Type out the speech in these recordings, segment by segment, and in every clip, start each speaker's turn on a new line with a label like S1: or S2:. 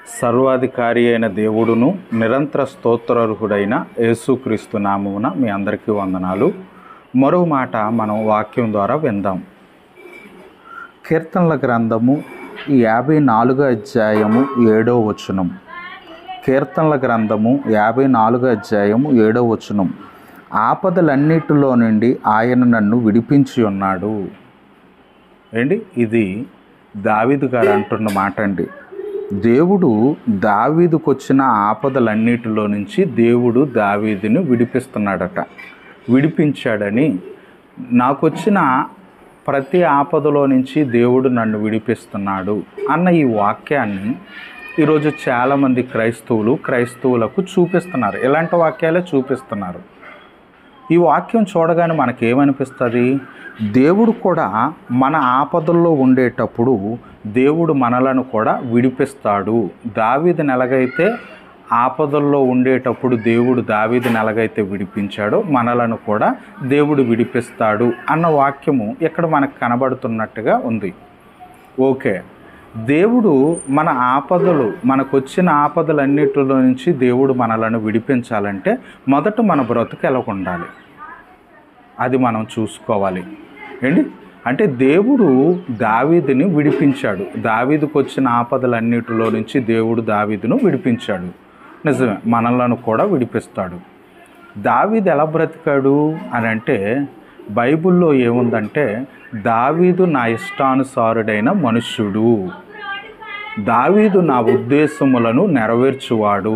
S1: సర్వాధికారి అయిన దేవుడును నిరంతర స్తోత్రార్హుడైన యేసుక్రీస్తు నామమున మీ అందరికీ వందనాలు మరో మాట మనం వాక్యం ద్వారా విందాం కీర్తనల గ్రంథము యాభై నాలుగో అధ్యాయము ఏడో వచనం కీర్తనల గ్రంథము యాభై నాలుగో అధ్యాయము ఏడో వచనం ఆపదలన్నిటిలో నుండి ఆయన నన్ను విడిపించి ఉన్నాడు ఏంటి ఇది దావీదు గారు అంటున్న మాట అండి దేవుడు దావీదుకు వచ్చిన ఆపదలన్నిటిలో నుంచి దేవుడు దావీదుని విడిపిస్తున్నాడట విడిపించాడని నాకు వచ్చిన ప్రతి ఆపదలో నుంచి దేవుడు నన్ను విడిపిస్తున్నాడు అన్న ఈ వాక్యాన్ని ఈరోజు చాలామంది క్రైస్తవులు క్రైస్తవులకు చూపిస్తున్నారు ఇలాంటి వాక్యాలే చూపిస్తున్నారు ఈ వాక్యం చూడగానే మనకేమనిపిస్తుంది దేవుడు కూడా మన ఆపదల్లో ఉండేటప్పుడు దేవుడు మనలను కూడా విడిపిస్తాడు దావీది ఎలాగైతే ఆపదల్లో ఉండేటప్పుడు దేవుడు దావీది ఎలాగైతే విడిపించాడో మనలను కూడా దేవుడు విడిపిస్తాడు అన్న వాక్యము ఇక్కడ మనకు కనబడుతున్నట్టుగా ఉంది ఓకే దేవుడు మన ఆపదలు మనకు వచ్చిన ఆపదలన్నిటిలో నుంచి దేవుడు మనలను విడిపించాలంటే మొదట మన బ్రతుకు ఎలా ఉండాలి అది మనం చూసుకోవాలి ఏంటి అంటే దేవుడు దావీదుని విడిపించాడు దావీదుకు వచ్చిన ఆపదలన్నిటిలో నుంచి దేవుడు దావీదును విడిపించాడు నిజమే మనలను కూడా విడిపిస్తాడు దావీదు ఎలా బ్రతికాడు అని అంటే బైబిల్లో ఏముందంటే దావీదు నా ఇష్టానుసారుడైన మనుష్యుడు దావీదు నా ఉద్దేశములను నెరవేర్చువాడు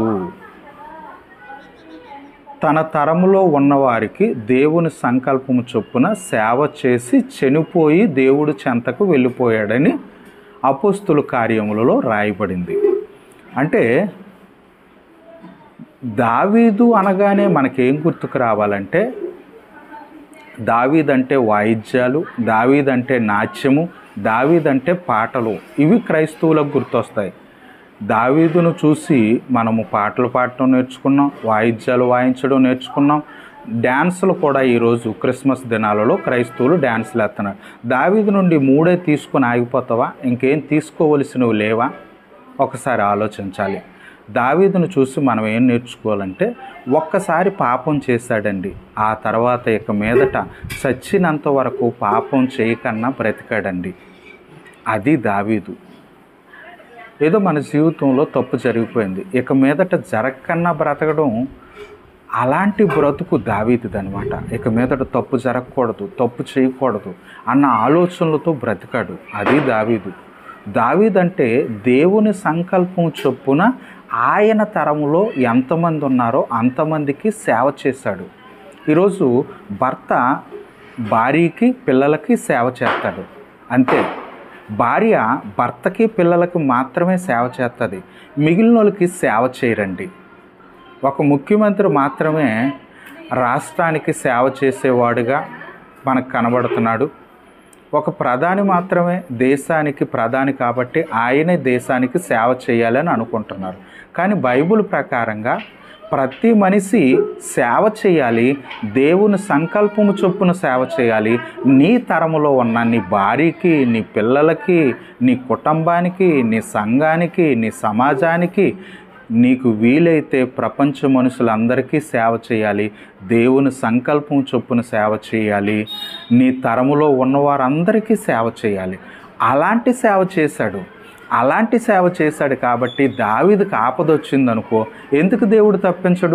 S1: తన తరములో ఉన్నవారికి దేవుని సంకల్పము చొప్పున సేవ చేసి చనిపోయి దేవుడు చెంతకు వెళ్ళిపోయాడని అపోస్తుల కార్యములలో రాయబడింది అంటే దావీదు అనగానే మనకేం గుర్తుకు రావాలంటే దావీదంటే వాయిద్యాలు దావీదంటే నాట్యము దావీదంటే పాటలు ఇవి క్రైస్తవులకు గుర్తొస్తాయి దావీదును చూసి మనము పాటలు పాడటం నేర్చుకున్నాం వాయిద్యాలు వాయించడం నేర్చుకున్నాం డ్యాన్సులు కూడా ఈరోజు క్రిస్మస్ దినాలలో క్రైస్తవులు డ్యాన్సులు వేస్తున్నారు దావీదు నుండి మూడే తీసుకుని ఆగిపోతావా ఇంకేం తీసుకోవలసినవి లేవా ఒకసారి ఆలోచించాలి దావీదును చూసి మనం ఏం నేర్చుకోవాలంటే ఒక్కసారి పాపం చేశాడండి ఆ తర్వాత ఇక మీదట చచ్చినంత వరకు పాపం చేయకన్నా బ్రతికాడండి అది దావీదు ఏదో మన జీవితంలో తప్పు జరిగిపోయింది ఇక మీదట జరగకన్నా బ్రతకడం అలాంటి బ్రతుకు దావీదుదనమాట ఇక మీదట తప్పు జరగకూడదు తప్పు చేయకూడదు అన్న ఆలోచనలతో బ్రతికాడు అది దావీదు దావీదంటే దేవుని సంకల్పం చొప్పున ఆయన తరములో ఎంతమంది ఉన్నారో అంతమందికి సేవ చేశాడు ఈరోజు భర్త భార్యకి పిల్లలకి సేవ చేస్తాడు అంతే భార్య భర్తకి పిల్లలకి మాత్రమే సేవ చేస్తుంది మిగిలిన వాళ్ళకి సేవ చేయరండి ఒక ముఖ్యమంత్రి మాత్రమే రాష్ట్రానికి సేవ చేసేవాడుగా మనకు కనబడుతున్నాడు ఒక ప్రధాని మాత్రమే దేశానికి ప్రధాని కాబట్టి ఆయనే దేశానికి సేవ చేయాలని అనుకుంటున్నారు కానీ బైబుల్ ప్రకారంగా ప్రతి మనిషి సేవ చేయాలి దేవుని సంకల్పము చొప్పున సేవ చేయాలి నీ తరములో ఉన్న నీ భార్యకి నీ పిల్లలకి నీ కుటుంబానికి నీ సంఘానికి నీ సమాజానికి నీకు వీలైతే ప్రపంచ మనుషులందరికీ సేవ చేయాలి దేవుని సంకల్పం చొప్పున సేవ చేయాలి నీ తరములో ఉన్నవారందరికీ సేవ చేయాలి అలాంటి సేవ చేశాడు అలాంటి సేవ చేశాడు కాబట్టి దావీదుకి ఆపద వచ్చిందనుకో ఎందుకు దేవుడు తప్పించడు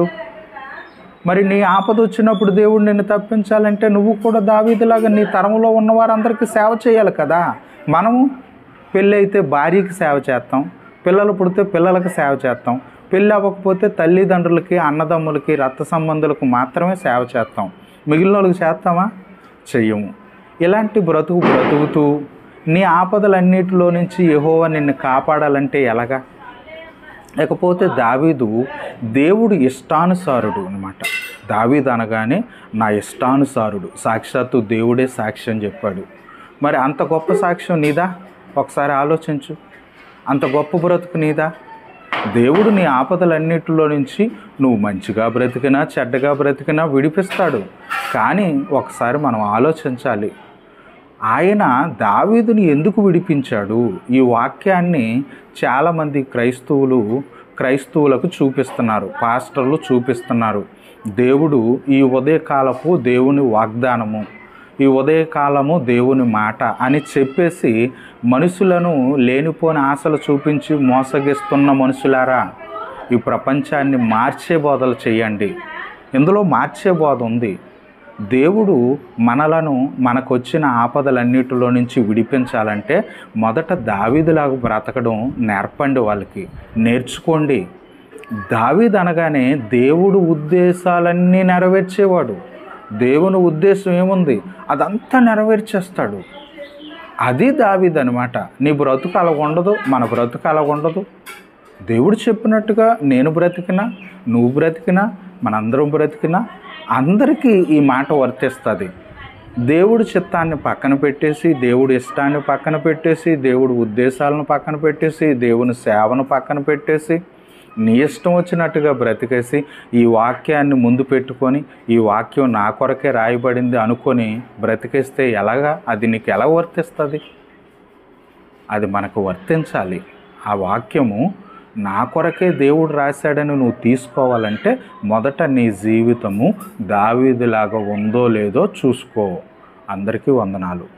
S1: మరి నీ ఆపద వచ్చినప్పుడు దేవుడు నిన్ను తప్పించాలంటే నువ్వు కూడా దావీదులాగా నీ తరములో ఉన్నవారందరికీ సేవ చేయాలి కదా మనము పెళ్ళి అయితే భార్యకి సేవ చేస్తాం పిల్లలు పుడితే పిల్లలకు సేవ చేస్తాం పెళ్ళి అవ్వకపోతే తల్లిదండ్రులకి అన్నదమ్ములకి రక్త సంబంధులకు మాత్రమే సేవ చేస్తాం మిగిలిన వాళ్ళకి చేస్తామా చెయ్యము ఇలాంటి బ్రతుకు బ్రతుకుతూ నీ ఆపదలన్నిటిలో నుంచి యెహోవా నిన్ను కాపాడాలంటే ఎలాగా లేకపోతే దావీదు దేవుడు ఇష్టానుసారుడు అనమాట దావీదు అనగానే నా ఇష్టానుసారుడు సాక్షాత్తు దేవుడే సాక్ష్యం చెప్పాడు మరి అంత గొప్ప సాక్ష్యం నీదా ఒకసారి ఆలోచించు అంత గొప్ప బ్రతుకు నీదా దేవుడు నీ ఆపదలన్నిటిలో నుంచి నువ్వు మంచిగా బ్రతికినా చెడ్డగా బ్రతికినా విడిపిస్తాడు కానీ ఒకసారి మనం ఆలోచించాలి ఆయన దావీదుని ఎందుకు విడిపించాడు ఈ వాక్యాన్ని చాలామంది క్రైస్తవులు క్రైస్తవులకు చూపిస్తున్నారు పాస్టర్లు చూపిస్తున్నారు దేవుడు ఈ ఉదయకాలపు దేవుని వాగ్దానము ఈ ఉదయకాలము దేవుని మాట అని చెప్పేసి మనుషులను లేనిపోని ఆశలు చూపించి మోసగిస్తున్న మనుషులారా ఈ ప్రపంచాన్ని మార్చే బోధలు చేయండి ఇందులో మార్చే బోధ ఉంది దేవుడు మనలను మనకొచ్చిన ఆపదలన్నిటిలో నుంచి విడిపించాలంటే మొదట దావీదులాగా బ్రతకడం నేర్పండి వాళ్ళకి నేర్చుకోండి దావీద్ అనగానే దేవుడు ఉద్దేశాలన్నీ నెరవేర్చేవాడు దేవుని ఉద్దేశం ఏముంది అదంతా నెరవేర్చేస్తాడు అది దావీద్ అనమాట నీ బ్రతుకు అలా ఉండదు మన బ్రతుకు అలా ఉండదు దేవుడు చెప్పినట్టుగా నేను బ్రతికినా నువ్వు బ్రతికినా మనందరం బ్రతికినా అందరికీ ఈ మాట వర్తిస్తుంది దేవుడి చిత్తాన్ని పక్కన పెట్టేసి దేవుడి ఇష్టాన్ని పక్కన పెట్టేసి దేవుడి ఉద్దేశాలను పక్కన పెట్టేసి దేవుని సేవను పక్కన పెట్టేసి నీ ఇష్టం వచ్చినట్టుగా బ్రతికేసి ఈ వాక్యాన్ని ముందు పెట్టుకొని ఈ వాక్యం నా కొరకే రాయబడింది అనుకొని బ్రతికేస్తే ఎలాగా అది నీకు ఎలా వర్తిస్తుంది అది మనకు వర్తించాలి ఆ వాక్యము నా కొరకే దేవుడు రాశాడని నువ్వు తీసుకోవాలంటే మొదట నీ జీవితము దావీదులాగా ఉందో లేదో చూసుకో అందరికీ వందనాలు